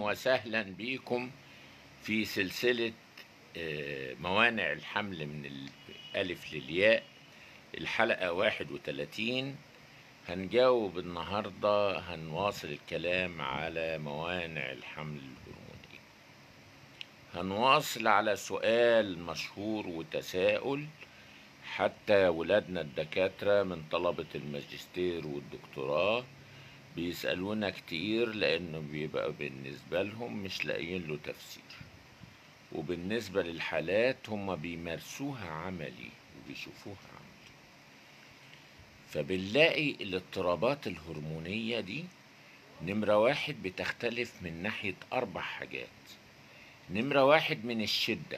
وسهلا بكم في سلسلة آه، موانع الحمل من الألف للياء الحلقة واحد وتلاتين هنجاوب النهاردة هنواصل الكلام على موانع الحمل الهرموني هنواصل على سؤال مشهور وتساؤل حتى ولادنا الدكاترة من طلبة الماجستير والدكتوراه بيسألونا كتير لأنه بيبقى بالنسبة لهم مش لاقيين له تفسير وبالنسبة للحالات هم بيمارسوها عملي وبيشوفوها عملي فبنلاقي الاضطرابات الهرمونية دي نمرة واحد بتختلف من ناحية أربع حاجات نمرة واحد من الشدة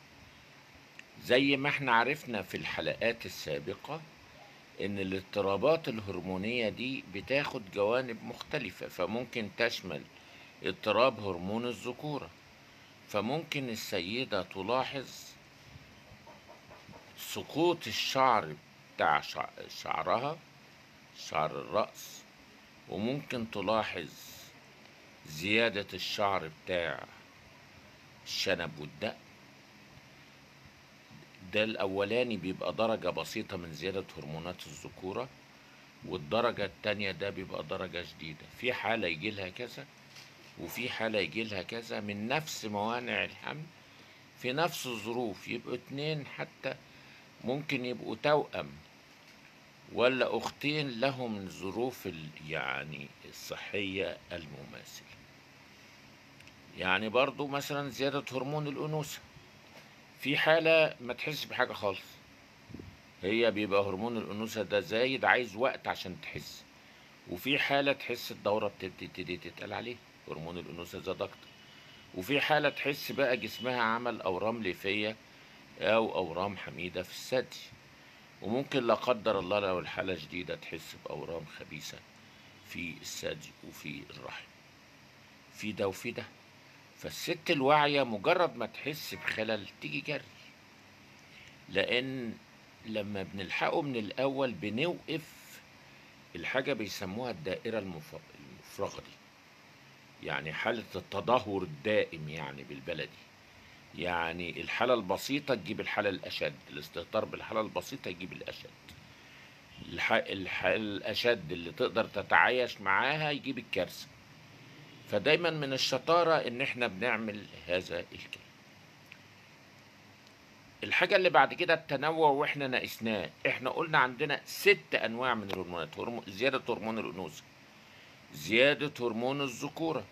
زي ما احنا عرفنا في الحلقات السابقة ان الاضطرابات الهرمونية دي بتاخد جوانب مختلفة فممكن تشمل اضطراب هرمون الذكورة فممكن السيدة تلاحظ سقوط الشعر بتاع شع- شعرها شعر الرأس وممكن تلاحظ زيادة الشعر بتاع الشنب والدقن ده الأولاني بيبقى درجة بسيطة من زيادة هرمونات الذكورة والدرجة التانية ده بيبقى درجة شديدة في حالة يجيلها كذا وفي حالة يجيلها كذا من نفس موانع الحمل في نفس الظروف يبقوا اتنين حتى ممكن يبقوا توأم ولا أختين لهم الظروف ال- يعني الصحية المماثلة يعني برضو مثلا زيادة هرمون الأنوثة في حالة ما تحس بحاجة خالص هي بيبقى هرمون الأنوثة ده زايد عايز وقت عشان تحس وفي حالة تحس الدورة بتبتدي تتقل عليه هرمون الأنوثة زاد أكتر وفي حالة تحس بقى جسمها عمل أورام ليفية أو أورام حميدة في الثدي وممكن لا قدر الله لو الحالة شديدة تحس بأورام خبيثة في الثدي وفي الرحم في ده وفي ده فالست الواعية مجرد ما تحس بخلل تيجي جري لأن لما بنلحقه من الأول بنوقف الحاجة بيسموها الدائرة المف- المفرغة دي يعني حالة التدهور الدائم يعني بالبلدي يعني الحالة البسيطة تجيب الحالة الأشد الاستهتار بالحالة البسيطة يجيب الأشد الح... الح... الأشد اللي تقدر تتعايش معاها يجيب الكارثة فدايما من الشطارة ان احنا بنعمل هذا الكلام الحاجة اللي بعد كده التنوع واحنا ناقصناه احنا قلنا عندنا ست انواع من الهرمونات هرمون زيادة هرمون الانوثة زيادة هرمون الذكورة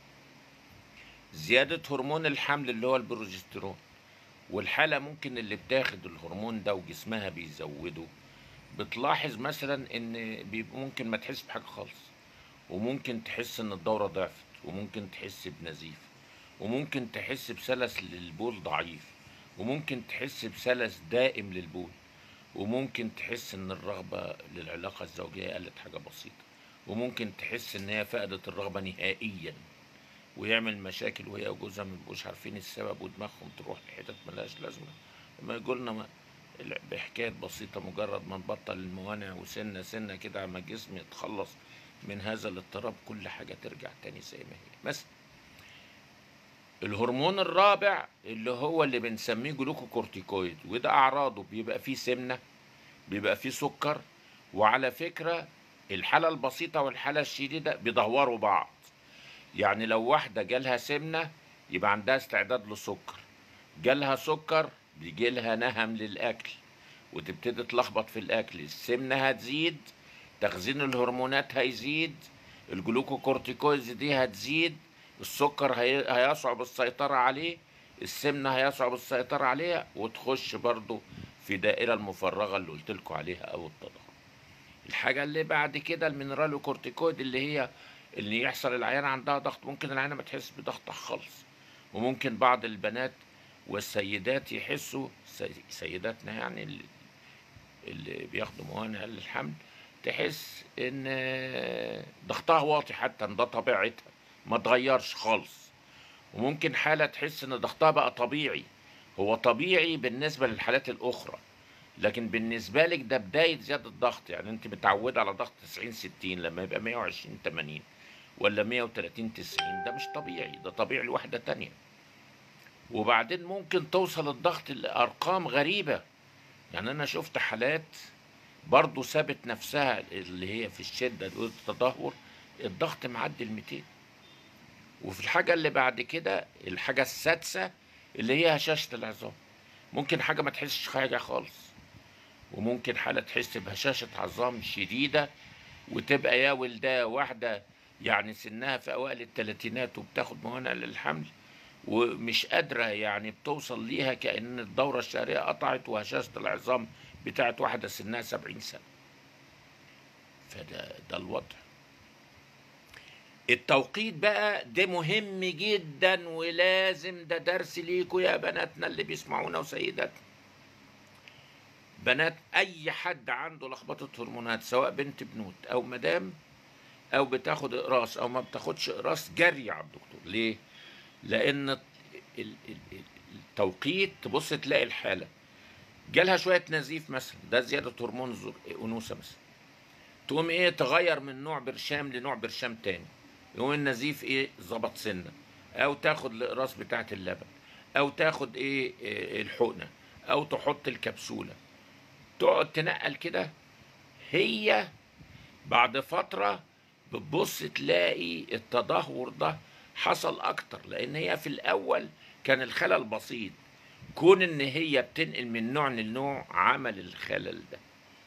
زيادة هرمون الحمل اللي هو البروجسترون والحالة ممكن اللي بتاخد الهرمون ده وجسمها بيزوده بتلاحظ مثلا ان بيبقى ممكن ما تحس بحاجة خالص وممكن تحس ان الدورة ضعفت وممكن تحس بنزيف وممكن تحس بسلس للبول ضعيف وممكن تحس بسلس دائم للبول وممكن تحس ان الرغبة للعلاقة الزوجية قلت حاجة بسيطة وممكن تحس ان هي فقدت الرغبة نهائيا ويعمل مشاكل وهي وجوزها ما بيبقوش عارفين السبب ودماغهم تروح لحتت ملهاش لازمة لما يقولنا ما- ال- بحكاية بسيطة مجرد ما نبطل الموانع وسنة سنة كده عما الجسم يتخلص من هذا الاضطراب كل حاجة ترجع تاني زي ما هي مثلا الهرمون الرابع اللي هو اللي بنسميه جلوكوكورتيكويد وده أعراضه بيبقى فيه سمنة بيبقى فيه سكر وعلى فكرة الحالة البسيطة والحالة الشديدة بيدهوروا بعض يعني لو واحدة جالها سمنة يبقى عندها استعداد للسكر جالها سكر بيجي لها نهم للأكل وتبتدي تلخبط في الأكل السمنة هتزيد تخزين الهرمونات هيزيد الجلوكوكورتيكويز دي هتزيد السكر هي... هيصعب السيطرة عليه السمنة هيصعب السيطرة عليها وتخش برضو في دائرة المفرغة اللي قلت لكم عليها أو التدهور الحاجة اللي بعد كده المينرالو كورتيكويد اللي هي اللي يحصل العيان عندها ضغط ممكن العيانة ما تحس بضغط خالص وممكن بعض البنات والسيدات يحسوا سي- سيداتنا يعني اللي, اللي بياخدوا موانع للحمل تحس ان ضغطها واطي حتى ان ده طبيعتها ما اتغيرش خالص وممكن حالة تحس ان ضغطها بقى طبيعي هو طبيعي بالنسبة للحالات الاخرى لكن بالنسبة لك ده بداية زيادة ضغط يعني انت متعودة على ضغط 90 60 لما يبقى 120 80 ولا 130 90 ده مش طبيعي ده طبيعي لواحده تانية وبعدين ممكن توصل الضغط لارقام غريبه يعني انا شفت حالات برضه سابت نفسها اللي هي في الشده والتدهور الضغط معدي ال 200 وفي الحاجه اللي بعد كده الحاجه السادسه اللي هي هشاشه العظام ممكن حاجه ما تحسش حاجه خالص وممكن حاله تحس بهشاشه عظام شديده وتبقى يا ولده واحده يعني سنها في اوائل الثلاثينات وبتاخد موانع للحمل ومش قادره يعني بتوصل ليها كان الدوره الشهريه قطعت وهشاشه العظام بتاعت واحده سنها 70 سنه فده ده الوضع التوقيت بقى ده مهم جدا ولازم ده درس ليكوا يا بناتنا اللي بيسمعونا وسيداتنا بنات اي حد عنده لخبطه هرمونات سواء بنت بنوت او مدام او بتاخد اقراص او ما بتاخدش اقراص جري على الدكتور ليه لان ال- ال- ال- التوقيت تبص تلاقي الحاله جالها شويه نزيف مثلا ده زياده هرمون الزر- انوثه مثلا تقوم ايه تغير من نوع برشام لنوع برشام تاني يقوم النزيف ايه ظبط سنه او تاخد الاقراص بتاعه اللبن او تاخد ايه إيه الحقنه او تحط الكبسوله تقعد تنقل كده هي بعد فتره بتبص تلاقي التدهور ده حصل اكتر لان هي في الاول كان الخلل بسيط كون ان هي بتنقل من نوع لنوع عمل الخلل ده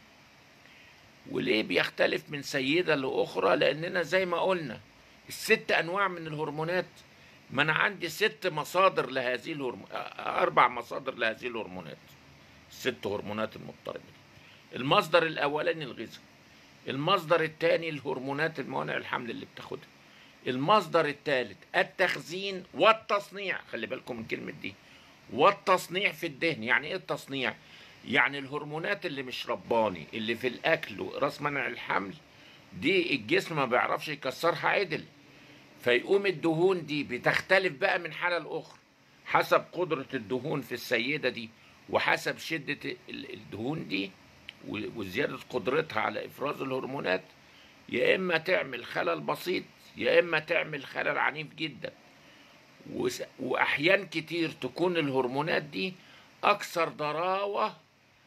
وليه بيختلف من سيدة لأخرى لأننا زي ما قلنا الست أنواع من الهرمونات ما أنا عندي ست مصادر لهذه الهرمونات أربع مصادر لهذه الهرمونات الست هرمونات المضطربة دي. المصدر الأولاني الغذاء المصدر الثاني الهرمونات الموانع الحمل اللي بتاخدها المصدر الثالث التخزين والتصنيع خلي بالكم من كلمة دي والتصنيع في الدهن يعني ايه التصنيع يعني الهرمونات اللي مش رباني اللي في الاكل وراس منع الحمل دي الجسم ما بيعرفش يكسرها عدل فيقوم الدهون دي بتختلف بقى من حالة لأخرى حسب قدرة الدهون في السيدة دي وحسب شدة ال- الدهون دي و- وزيادة قدرتها على إفراز الهرمونات يا إما تعمل خلل بسيط يا إما تعمل خلل عنيف جدا وس- وأحيان كتير تكون الهرمونات دي أكثر ضراوة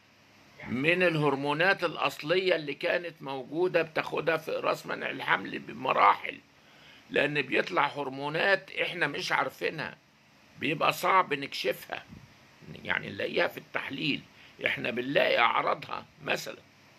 من الهرمونات الأصلية اللي كانت موجودة بتاخدها في راس منع الحمل بمراحل لأن بيطلع هرمونات إحنا مش عارفينها بيبقى صعب نكشفها يعني نلاقيها في التحليل إحنا بنلاقي أعراضها مثلا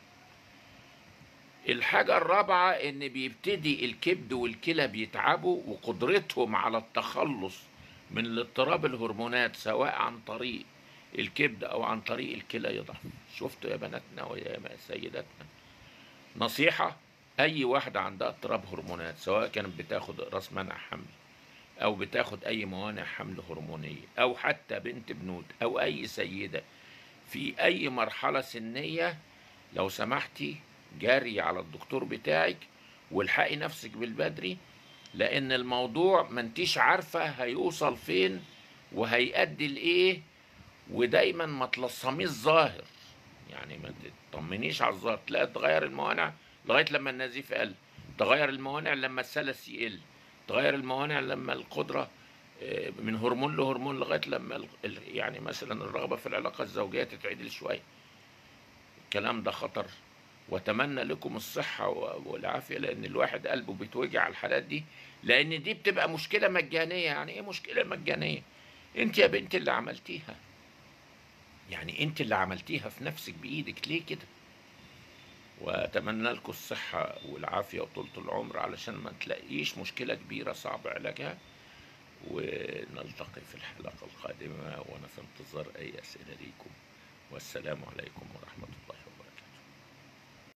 الحاجة الرابعة إن بيبتدي الكبد والكلى بيتعبوا وقدرتهم على التخلص من الاضطراب الهرمونات سواء عن طريق الكبد أو عن طريق الكلى يضعف شفتوا يا بناتنا ويا سيداتنا نصيحة أي واحدة عندها اضطراب هرمونات سواء كانت بتاخد راس منع حمل أو بتاخد أي موانع حمل هرمونية أو حتى بنت بنوت أو أي سيدة في أي مرحلة سنية لو سمحتي جاري على الدكتور بتاعك والحقي نفسك بالبدري لأن الموضوع ما انتيش عارفة هيوصل فين وهيأدي لإيه ودايما ما تلصميش ظاهر يعني ما تطمنيش على الظاهر تلاقي تغير الموانع لغايه لما النزيف قل تغير الموانع لما السلس يقل تغير الموانع لما القدره آه، من هرمون لهرمون لغايه لما ال- ال- يعني مثلا الرغبه في العلاقه الزوجيه تتعدل شويه الكلام ده خطر واتمنى لكم الصحه و- والعافيه لان الواحد قلبه بيتوجع على الحالات دي لان دي بتبقى مشكله مجانيه يعني ايه مشكله مجانيه انت يا بنت اللي عملتيها يعني انت اللي عملتيها في نفسك بايدك ليه كده واتمنى لكم الصحه والعافيه وطولة العمر علشان ما تلاقيش مشكله كبيره صعب علاجها ونلتقي في الحلقه القادمه وانا في انتظار اي اسئله ليكم والسلام عليكم ورحمه الله